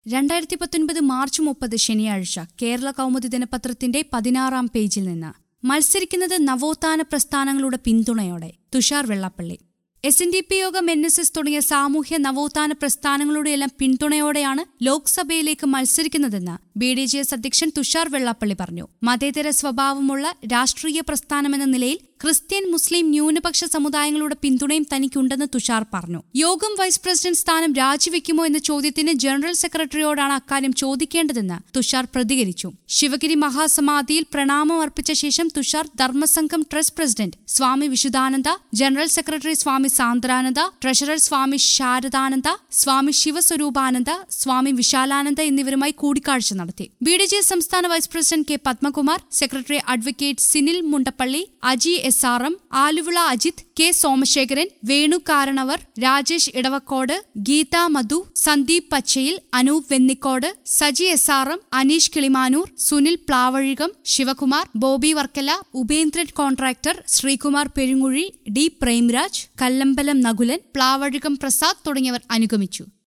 രണ്ടായിരത്തി പത്തൊൻപത് മാർച്ച് മുപ്പത് ശനിയാഴ്ച കേരള കൗമുദി ദിനപത്രത്തിന്റെ പതിനാറാം പേജിൽ നിന്ന് മത്സരിക്കുന്നത് നവോത്ഥാന പ്രസ്ഥാനങ്ങളുടെ പിന്തുണയോടെ Thushar Vellappally S N D P Yogam N S S തുടങ്ങിയ സാമൂഹ്യ നവോത്ഥാന പ്രസ്ഥാനങ്ങളുടെയെല്ലാം പിന്തുണയോടെയാണ് ലോക്സഭയിലേക്ക് മത്സരിക്കുന്നതെന്ന് ബി ഡി ജെ എസ് അധ്യക്ഷൻ തുഷാർ വെള്ളാപ്പള്ളി പറഞ്ഞു മതേതര സ്വഭാവമുള്ള രാഷ്ട്രീയ പ്രസ്ഥാനമെന്ന നിലയിൽ ക്രിസ്ത്യൻ മുസ്ലിം ന്യൂനപക്ഷ സമുദായങ്ങളുടെ പിന്തുണയും തനിക്കുണ്ടെന്ന് തുഷാർ പറഞ്ഞു യോഗം വൈസ് പ്രസിഡന്റ് സ്ഥാനം രാജിവെക്കുമോ എന്ന ചോദ്യത്തിന് ജനറൽ സെക്രട്ടറിയോടാണ് അക്കാര്യം ചോദിക്കേണ്ടതെന്ന് തുഷാർ പ്രതികരിച്ചു ശിവഗിരി മഹാസമാധിയിൽ പ്രണാമം അർപ്പിച്ച ശേഷം Thushar Dharmasangham trust president Swami Vishuddhananda general secretary Swami Sandrananda treasurer Swami Saradananda Swami Sivaswaroopananda Swami Visalananda എന്നിവരുമായി കൂടിക്കാഴ്ച നടത്തി ബി ഡി ജെ സംസ്ഥാന vice president K Padmakumar secretary advocate Sinil Mundappally Aji S R M Aluvila Ajith K Somasekharan Venu Karanavar Rajesh Edavakode Geetha Madhu Sandeep Pachayil Anoop Vennicode Saji S R M Aneesh Kilimanoor Sunil Plavazhikam Sivakumar Bobby Varkala Upendran contractor Sreekumar Perunguzhi D Premraj Kallambalam Nakulan Plavazhikam Prasad തുടങ്ങിയവർ അനുഗമിച്ചു